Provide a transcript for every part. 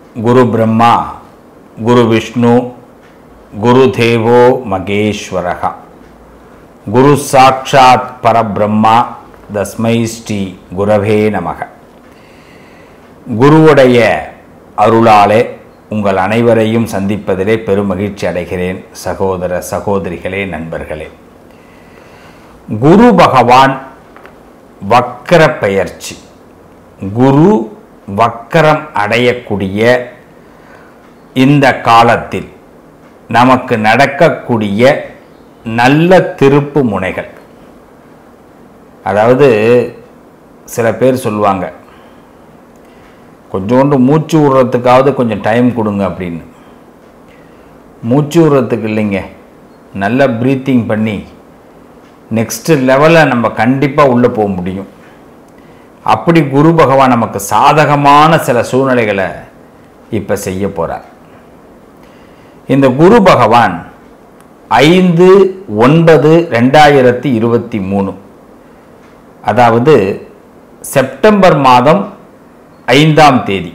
குரு பிரம்மா குரு விஷ்ணு குரு தேவோ மகேஸ்வரக குரு சாட்சாத் பரபிரம்மா தஸ்மை ஸ்ரீ குரவே நமக குருவுடைய அருளாலே உங்கள் அனைவரையும் சந்திப்பதிலே பெரும் மகிழ்ச்சி அடைகிறேன் சகோதர சகோதரிகளே நண்பர்களே குரு பகவான் வக்கர பெயர்ச்சி குரு வக்கரம் அடையக்கூடிய இந்த காலத்தில் நமக்கு நடக்கக்கூடிய நல்ல திருப்பு முனைகள் அதாவது சில பேர் சொல்லுவாங்க கொஞ்சோண்டு மூச்சு விடுறதுக்காவது கொஞ்சம் டைம் கொடுங்க அப்படின்னு மூச்சு விடுறதுக்கு இல்லைங்க நல்லா ப்ரீத்திங் பண்ணி நெக்ஸ்ட் லெவலில் நம்ம கண்டிப்பாக உள்ளே போக முடியும் அப்படி குரு பகவான் நமக்கு சாதகமான சில சூழ்நிலைகளை இப்போ செய்ய போகிறார் இந்த குரு பகவான் ஐந்து ஒன்பது ரெண்டாயிரத்தி இருபத்தி மூணு அதாவது செப்டம்பர் மாதம் ஐந்தாம் தேதி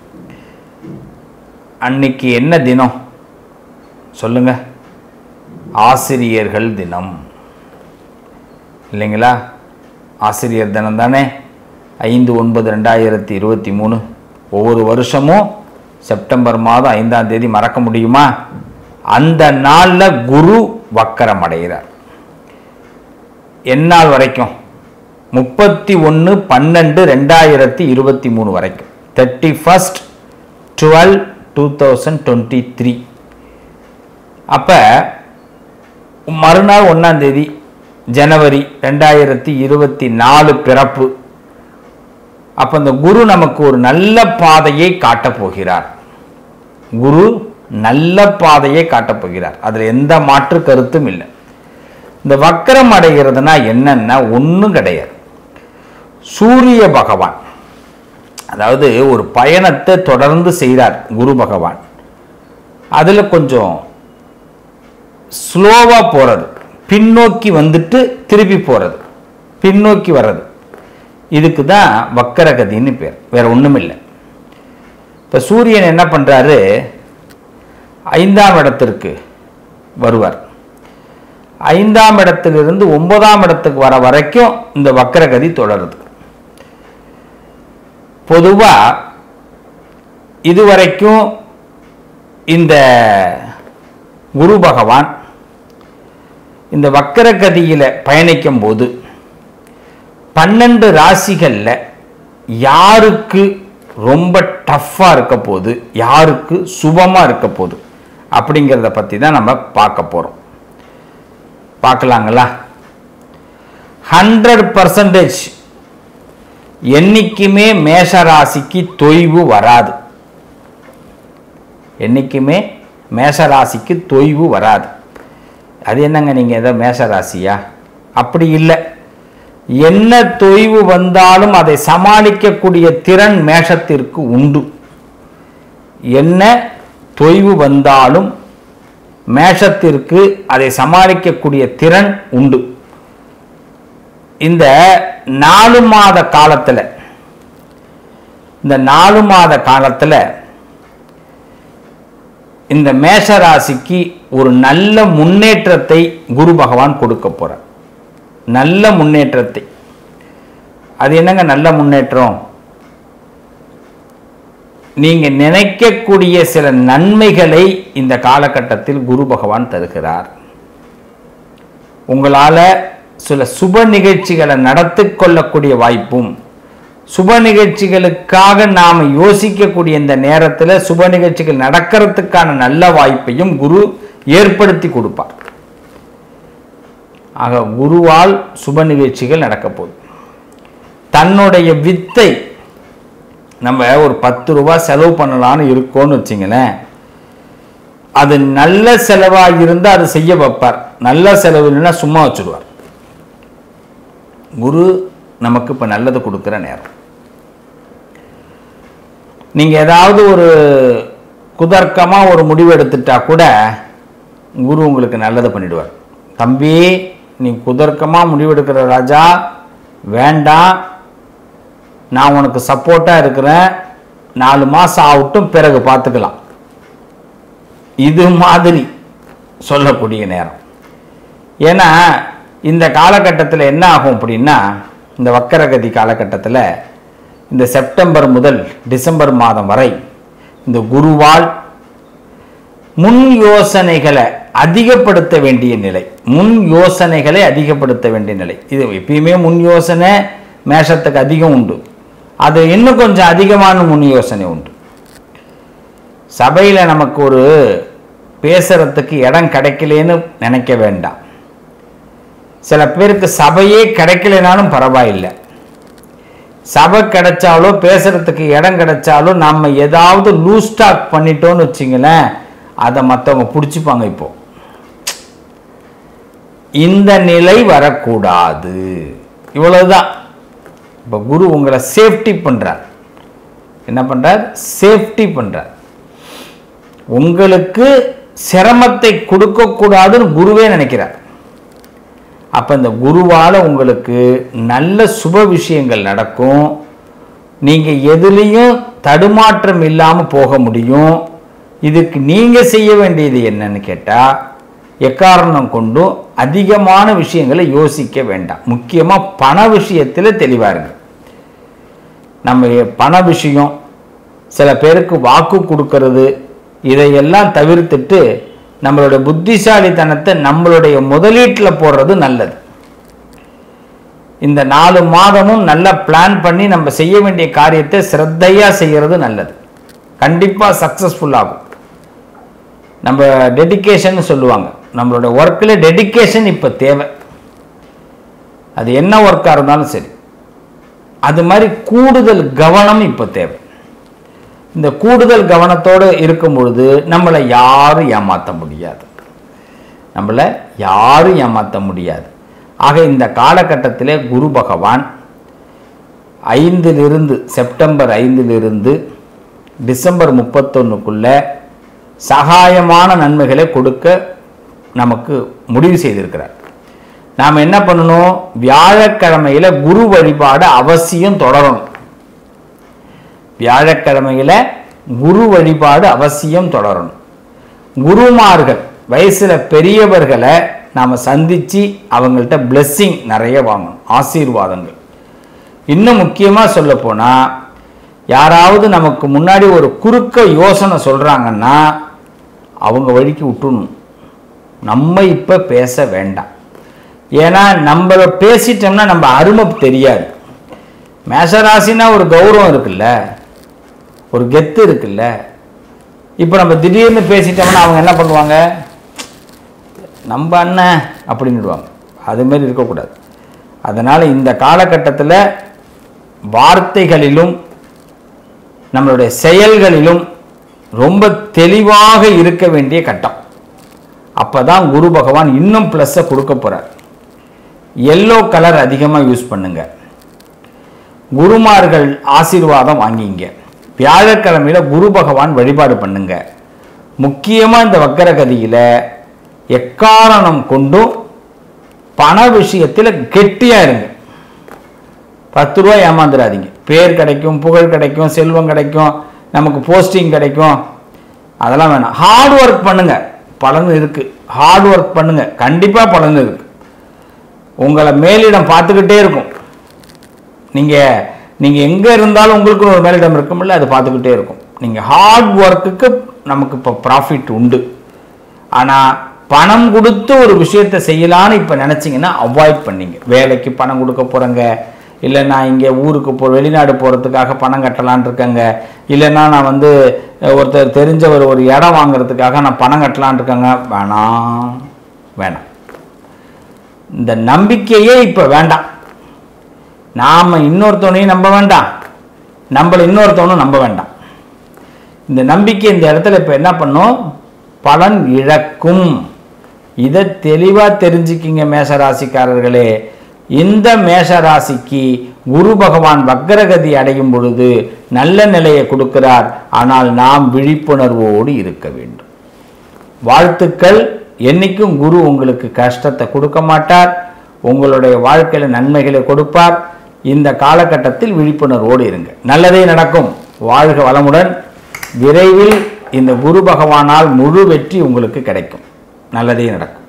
அன்னைக்கு என்ன தினம் சொல்லுங்க ஆசிரியர்கள் தினம் இல்லைங்களா ஆசிரியர் தினம் தானே ஐந்து ஒன்பது ரெண்டாயிரத்தி இருபத்தி மூணு ஒவ்வொரு வருஷமும் செப்டம்பர் மாதம் ஐந்தாம் தேதி மறக்க முடியுமா அந்த நாளில் குரு வக்கரம் அடைகிறார் எந்நாள் வரைக்கும் முப்பத்தி ஒன்று பன்னெண்டு ரெண்டாயிரத்தி இருபத்தி மூணு வரைக்கும் thirty first twelve two thousand twenty three அப்போ மறுநாள் ஒன்றாம் தேதி ஜனவரி ரெண்டாயிரத்தி இருபத்தி நாலு பிறப்பு அப்போ இந்த குரு நமக்கு ஒரு நல்ல பாதையை காட்டப் போகிறார் குரு நல்ல பாதையை காட்டப் போகிறார் அதில் எந்த மாற்று கருத்தும் இல்லை இந்த வக்கரம் அடைகிறதுனா என்னன்னா ஒன்றும் கிடையாது சூரிய பகவான் அதாவது ஒரு பயணத்தை தொடர்ந்து செய்கிறார் குரு பகவான் அதில் கொஞ்சம் ஸ்லோவாக போகிறது பின்னோக்கி வந்துட்டு திருப்பி போகிறது பின்னோக்கி வர்றது இதுக்கு தான் வக்கரகதின்னு பேர் வேற ஒன்றும் இல்லை இப்போ சூரியன் என்ன பண்ணுறாரு ஐந்தாம் இடத்திற்கு வருவார் ஐந்தாம் இடத்திலிருந்து ஒன்பதாம் இடத்துக்கு வர வரைக்கும் இந்த வக்கரகதி தொடருது பொதுவாக இதுவரைக்கும் இந்த குரு பகவான் இந்த வக்கரகதியில் பயணிக்கும் போது பன்னெண்டு ராசிகளில் யாருக்கு ரொம்ப டஃப்பாக இருக்க போகுது யாருக்கு சுபமாக இருக்க போகுது அப்படிங்கிறத பற்றி தான் நம்ம பார்க்க போகிறோம் பார்க்கலாங்களா ஹண்ட்ரட் பர்சன்டேஜ் என்றைக்குமே மேஷ ராசிக்கு தொய்வு வராது என்றைக்குமே மேஷ ராசிக்கு தொய்வு வராது அது என்னங்க நீங்கள் ஏதோ மேஷ ராசியா அப்படி இல்லை என்ன தொய்வு வந்தாலும் அதை சமாளிக்கக்கூடிய திறன் மேஷத்திற்கு உண்டு என்ன தொய்வு வந்தாலும் மேஷத்திற்கு அதை சமாளிக்கக்கூடிய திறன் உண்டு இந்த நாலு மாத காலத்தில் இந்த நாலு மாத காலத்தில் இந்த மேஷ ராசிக்கு ஒரு நல்ல முன்னேற்றத்தை குரு பகவான் கொடுக்க போறார் நல்ல முன்னேற்றத்தை அது என்னங்க நல்ல முன்னேற்றம் நீங்க நினைக்கக்கூடிய சில நன்மைகளை இந்த காலகட்டத்தில் குரு பகவான் தருகிறார் உங்களால சில சுப நிகழ்ச்சிகளை நடத்தி கொள்ளக்கூடிய வாய்ப்பும் சுப நிகழ்ச்சிகளுக்காக நாம் யோசிக்கக்கூடிய இந்த நேரத்தில் சுப நிகழ்ச்சிகள் நடக்கிறதுக்கான நல்ல வாய்ப்பையும் குரு ஏற்படுத்தி கொடுப்பார் ஆக குருவால் சுப நிகழ்ச்சிகள் நடக்க போகுது தன்னுடைய வித்தை நம்ம ஒரு பத்து ரூபாய் செலவு பண்ணலான்னு இருக்கோன்னு வச்சிங்களேன் அது நல்ல செலவாக இருந்தால் அது செய்ய வைப்பார் நல்ல செலவு இல்லைன்னா சும்மா வச்சுடுவார் குரு நமக்கு இப்போ நல்லது கொடுக்குற நேரம் நீங்கள் ஏதாவது ஒரு குதர்க்கமாக ஒரு முடிவு எடுத்துட்டா கூட குரு உங்களுக்கு நல்லது பண்ணிடுவார் தம்பி நீ குதர்க்கமாக முடிவெடுக்கிற ராஜா வேண்டாம் நான் உனக்கு சப்போர்ட்டாக இருக்கிறேன் நாலு மாதம் ஆகட்டும் பிறகு பார்த்துக்கலாம் இது மாதிரி சொல்லக்கூடிய நேரம் ஏன்னா இந்த காலகட்டத்தில் என்ன ஆகும் அப்படின்னா இந்த வக்கரகதி காலகட்டத்தில் இந்த செப்டம்பர் முதல் டிசம்பர் மாதம் வரை இந்த குருவால் முன் யோசனைகளை அதிகப்படுத்த வேண்டிய நிலை முன் யோசனைகளை அதிகப்படுத்த வேண்டிய நிலை இது எப்பயுமே முன் யோசனை மேஷத்துக்கு அதிகம் உண்டு அது இன்னும் கொஞ்சம் அதிகமான முன் யோசனை உண்டு சபையில் நமக்கு ஒரு பேசுறதுக்கு இடம் கிடைக்கலன்னு நினைக்க வேண்டாம் சில பேருக்கு சபையே கிடைக்கலனாலும் பரவாயில்லை சபை கிடைச்சாலோ பேசுறதுக்கு இடம் கிடைச்சாலோ நம்ம ஏதாவது லூஸ் டாக் பண்ணிட்டோம்னு வச்சிங்களேன் அதை மற்றவங்க பிடிச்சிப்பாங்க இப்போ இந்த நிலை வரக்கூடாது இவ்வளவுதான் இப்போ குரு உங்களை சேஃப்டி பண்றார் என்ன பண்றார் சேஃப்டி பண்றார் உங்களுக்கு சிரமத்தை கொடுக்கக்கூடாதுன்னு குருவே நினைக்கிறார் அப்போ இந்த குருவால் உங்களுக்கு நல்ல சுப விஷயங்கள் நடக்கும் நீங்கள் எதுலேயும் தடுமாற்றம் இல்லாமல் போக முடியும் இதுக்கு நீங்கள் செய்ய வேண்டியது என்னன்னு கேட்டால் எக்காரணம் கொண்டும் அதிகமான விஷயங்களை யோசிக்க வேண்டாம் முக்கியமாக பண விஷயத்தில் தெளிவாக இருங்க நம்ம பண விஷயம் சில பேருக்கு வாக்கு கொடுக்கறது இதையெல்லாம் தவிர்த்துட்டு நம்மளுடைய புத்திசாலித்தனத்தை நம்மளுடைய முதலீட்டில் போடுறது நல்லது இந்த நாலு மாதமும் நல்லா பிளான் பண்ணி நம்ம செய்ய வேண்டிய காரியத்தை சிரத்தையாக செய்கிறது நல்லது கண்டிப்பாக சக்ஸஸ்ஃபுல் ஆகும் நம்ம டெடிகேஷன் சொல்லுவாங்க நம்மளோட ஒர்க்கில் டெடிகேஷன் இப்போ தேவை அது என்ன ஒர்க்காக இருந்தாலும் சரி அது மாதிரி கூடுதல் கவனம் இப்போ தேவை இந்த கூடுதல் கவனத்தோடு இருக்கும் பொழுது நம்மளை யாரும் ஏமாற்ற முடியாது நம்மளை யாரும் ஏமாற்ற முடியாது ஆக இந்த காலகட்டத்திலே குரு பகவான் ஐந்திலிருந்து செப்டம்பர் ஐந்திலிருந்து டிசம்பர் முப்பத்தொன்னுக்குள்ள சகாயமான நன்மைகளை கொடுக்க நமக்கு முடிவு செய்திருக்கிறார் நாம் என்ன பண்ணணும் வியாழக்கிழமையில குரு வழிபாடு அவசியம் தொடரணும் வியாழக்கிழமையில குரு வழிபாடு அவசியம் தொடரணும் குருமார்கள் வயசுல பெரியவர்களை நாம் சந்திச்சு அவங்கள்ட்ட blessing நிறைய வாங்கணும் ஆசீர்வாதங்கள் இன்னும் முக்கியமாக சொல்ல போனா யாராவது நமக்கு முன்னாடி ஒரு குறுக்க யோசனை சொல்றாங்கன்னா அவங்க வழிக்கு விட்டுணும் நம்ம இப்போ பேச வேண்டாம் ஏன்னா நம்மள பேசிட்டோம்னா நம்ம அருமை தெரியாது மேஷராசினா ஒரு கௌரவம் இருக்குல்ல ஒரு கெத்து இருக்குல்ல இப்போ நம்ம திடீர்னு பேசிட்டோம்னா அவங்க என்ன பண்ணுவாங்க நம்ம அண்ணன் அப்படின்னுடுவாங்க அதுமாரி இருக்கக்கூடாது அதனால் இந்த காலகட்டத்தில் வார்த்தைகளிலும் நம்மளுடைய செயல்களிலும் ரொம்ப தெளிவாக இருக்க வேண்டிய கட்டம் அப்போ தான் குரு பகவான் இன்னும் ப்ளஸ்ஸை கொடுக்க போகிறார் எல்லோ கலர் அதிகமாக யூஸ் பண்ணுங்க குருமார்கள் ஆசீர்வாதம் வாங்கிங்க வியாழக்கிழமையில குரு பகவான் வழிபாடு பண்ணுங்க முக்கியமாக இந்த வக்கரகதியில் எக்காரணம் கொண்டும் பண விஷயத்தில் கெட்டியாக இருங்க பத்து ரூபா ஏமாந்துடாதீங்க பேர் கிடைக்கும் புகழ் கிடைக்கும் செல்வம் கிடைக்கும் நமக்கு போஸ்டிங் கிடைக்கும் அதெல்லாம் வேணாம் ஹார்ட் ஒர்க் பண்ணுங்க பலன் இருக்கு ஹார்ட் ஒர்க் பண்ணுங்க கண்டிப்பா பலன் இருக்கு உங்களை மேலிடம் பார்த்துக்கிட்டே இருக்கும் நீங்க நீங்க எங்க இருந்தாலும் உங்களுக்கு ஒரு மேலிடம் இருக்கும்ல அது பார்த்துக்கிட்டே இருக்கும் நீங்க ஹார்ட் ஒர்க்குக்கு நமக்கு இப்போ ப்ராஃபிட் உண்டு ஆனா பணம் கொடுத்து ஒரு விஷயத்தை செய்யலான்னு இப்போ நினச்சிங்கன்னா அவாய்ட் பண்ணீங்க வேலைக்கு பணம் கொடுக்க போகிறேங்க இல்லை நான் இங்கே ஊருக்கு போ வெளிநாடு போகிறதுக்காக பணம் கட்டலான் இருக்கேங்க இல்லைன்னா நான் வந்து அஹ், ஒருத்தர் தெரிஞ்சவர் ஒரு இடம் வாங்குறதுக்காக நான் பணம் கட்டலான் இருக்கேங்க வேணாம் வேணாம் இந்த நம்பிக்கையே இப்போ வேண்டாம் நாம் இன்னொருத்தவனையும் நம்ப வேண்டாம் நம்மளை இன்னொருத்தவனும் நம்ப வேண்டாம் இந்த நம்பிக்கை இந்த இடத்துல இப்போ என்ன பண்ணும் பலன் இழக்கும் இதை தெளிவாக தெரிஞ்சுக்கிங்க மேஷராசிக்காரர்களே இந்த மேஷராசிக்கு குரு பகவான் வக்ரகதி அடையும் பொழுது நல்ல நிலையை கொடுக்கிறார் ஆனால் நாம் விழிப்புணர்வோடு இருக்க வேண்டும் வாழ்த்துக்கள் என்னைக்கும் குரு உங்களுக்கு கஷ்டத்தை கொடுக்க மாட்டார் உங்களுடைய வாழ்க்கையில் நன்மைகளை கொடுப்பார் இந்த காலகட்டத்தில் விழிப்புணர்வோடு இருங்க நல்லதே நடக்கும் வாழ்க வளமுடன் விரைவில் இந்த குரு பகவானால் முழு வெற்றி உங்களுக்கு கிடைக்கும் நல்லதே நடக்கும்